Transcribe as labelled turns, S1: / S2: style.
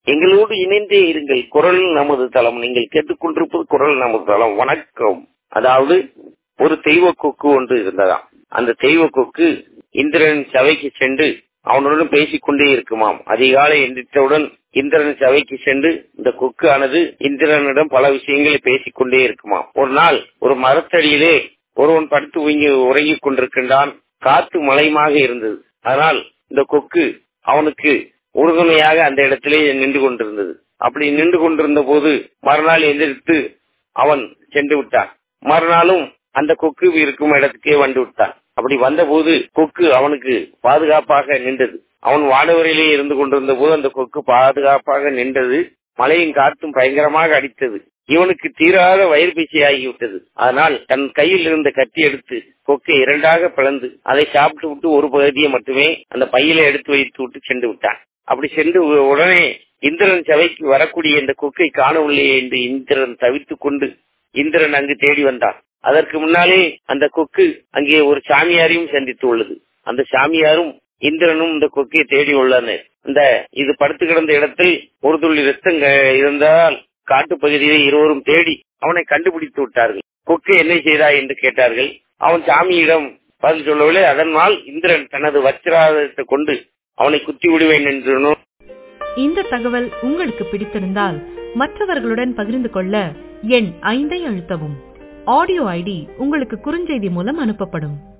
S1: எங்களோடு இணைந்தே இருங்கள் குரல் நமது தளம் நீங்கள் கேட்டுக்கொண்டிருப்பது குரல் நமது தளம் வணக்கம் அதாவது ஒரு தெய்வ கொக்கு ஒன்று இருந்ததாம் அந்த தெய்வ கொக்கு இந்திரன் சபைக்கு சென்று அவனுடன் பேசிக் கொண்டே இருக்குமாம் அதிகாலை எந்திரித்தவுடன் இந்திரன் சபைக்கு சென்று இந்த கொக்கு ஆனது இந்திரனிடம் பல விஷயங்களை பேசிக் கொண்டே இருக்குமாம் ஒரு நாள் ஒரு மரத்தடியிலே ஒருவன் படுத்து உங்கி உறங்கிக் கொண்டிருக்கின்றான் காத்து மலையுமாக இருந்தது அதனால் இந்த கொக்கு அவனுக்கு உறுதுணையாக அந்த இடத்திலே நின்று கொண்டிருந்தது அப்படி நின்று கொண்டிருந்த போது மறுநாள் எந்திரித்து அவன் சென்று விட்டான் மறுநாளும் அந்த கொக்கு இருக்கும் இடத்துக்கே வந்து விட்டான் அப்படி வந்தபோது கொக்கு அவனுக்கு பாதுகாப்பாக நின்றது அவன் வானவரையிலே இருந்து கொண்டிருந்த போது அந்த கொக்கு பாதுகாப்பாக நின்றது மழையும் காத்தும் பயங்கரமாக அடித்தது இவனுக்கு தீராத வயிறு பீச்சையாகிவிட்டது அதனால் தன் கையில் இருந்த கத்தி எடுத்து கொக்கை இரண்டாக பிளந்து அதை சாப்பிட்டு விட்டு ஒரு பகுதியை மட்டுமே அந்த பையில எடுத்து வைத்து விட்டு சென்று விட்டான் அப்படி சென்று உடனே இந்திரன் சபைக்கு வரக்கூடிய இந்த கொக்கை காணவில்லையே என்று இந்திரன் தவித்துக் கொண்டு இந்திரன் அங்கு தேடி வந்தான் அதற்கு முன்னாலே அந்த கொக்கு அங்கே ஒரு சாமியாரையும் சந்தித்து உள்ளது அந்த சாமியாரும் இந்திரனும் இந்த கொக்கையை தேடி உள்ளனர் இந்த இது படுத்து கிடந்த இடத்தில் ஒரு துள்ளி ரத்தம் இருந்தால் காட்டு பகுதியை இருவரும் தேடி அவனை கண்டுபிடித்து விட்டார்கள் கொக்கு என்ன செய்தாய் என்று கேட்டார்கள் அவன் சாமியிடம் பதில் சொல்லவில்லை அதனால் இந்திரன் தனது வச்சிராதத்தை கொண்டு அவனை குத்தி விடுவேன் என்று
S2: இந்த தகவல் உங்களுக்கு பிடித்திருந்தால் மற்றவர்களுடன் பகிர்ந்து கொள்ள எண் ஐந்தை அழுத்தவும் ஆடியோ ஐடி உங்களுக்கு குறுஞ்செய்தி மூலம் அனுப்பப்படும்